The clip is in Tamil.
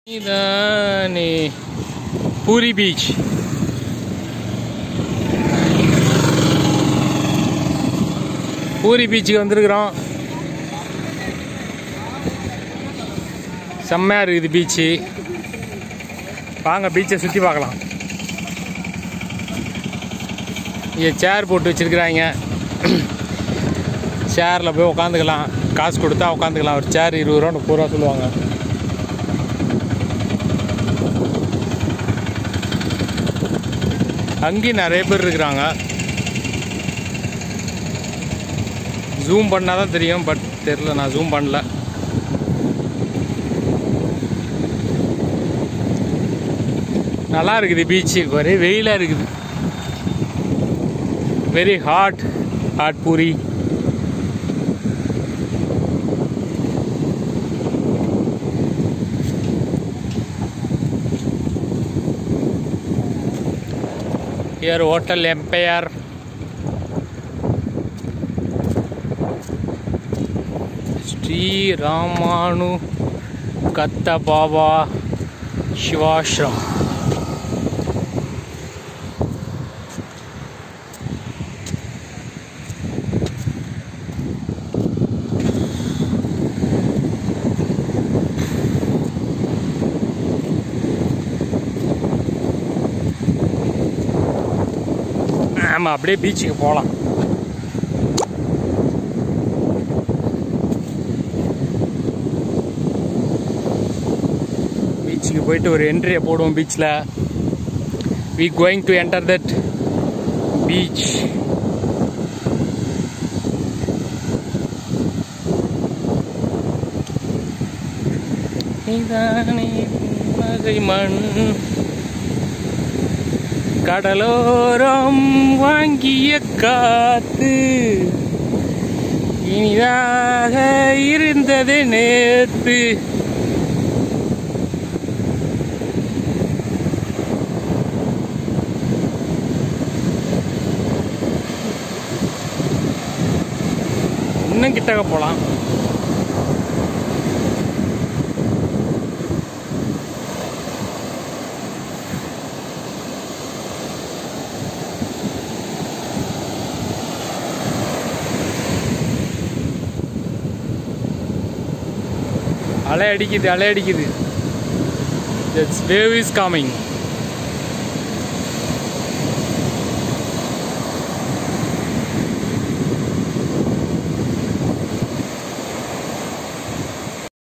இதானே பூரி பீச் பூரி பீச்சுக்கு வந்திருக்கிறோம் செம்மையாக இருக்குது பீச்சு வாங்க பீச்சை சுற்றி பார்க்கலாம் இங்கே சேர் போட்டு வச்சுருக்குறாங்க சேரில் போய் உட்காந்துக்கலாம் காசு கொடுத்தா உட்காந்துக்கலாம் ஒரு சேர் இருபது ரூபா முப்பது ரூபா சொல்லுவாங்க அங்கேயும் நிறைய பேர் இருக்கிறாங்க ஜூம் பண்ணால் தான் தெரியும் பட் தெரில நான் ஜூம் பண்ணல நல்லா இருக்குது பீச்சு ஒரே வெயிலாக இருக்குது very hot hot puri Here Hotel Empire. Shri ராமானு கத்த பாபா சிவாஷ்ரம் ஆமாம் அப்படியே பீச்சுக்கு போகலாம் பீச்சுக்கு போயிட்டு ஒரு என்ட்ரியை போடுவோம் பீச்சில் we going to enter that beach மகை மண் கடலோரம் வாங்கிய காத்து இனிதாக இருந்தது நேத்து இன்னும் கிட்டக்க போலாம் அலை அடிக்குது அலை அடிக்குது வேவ் இஸ் கமிங்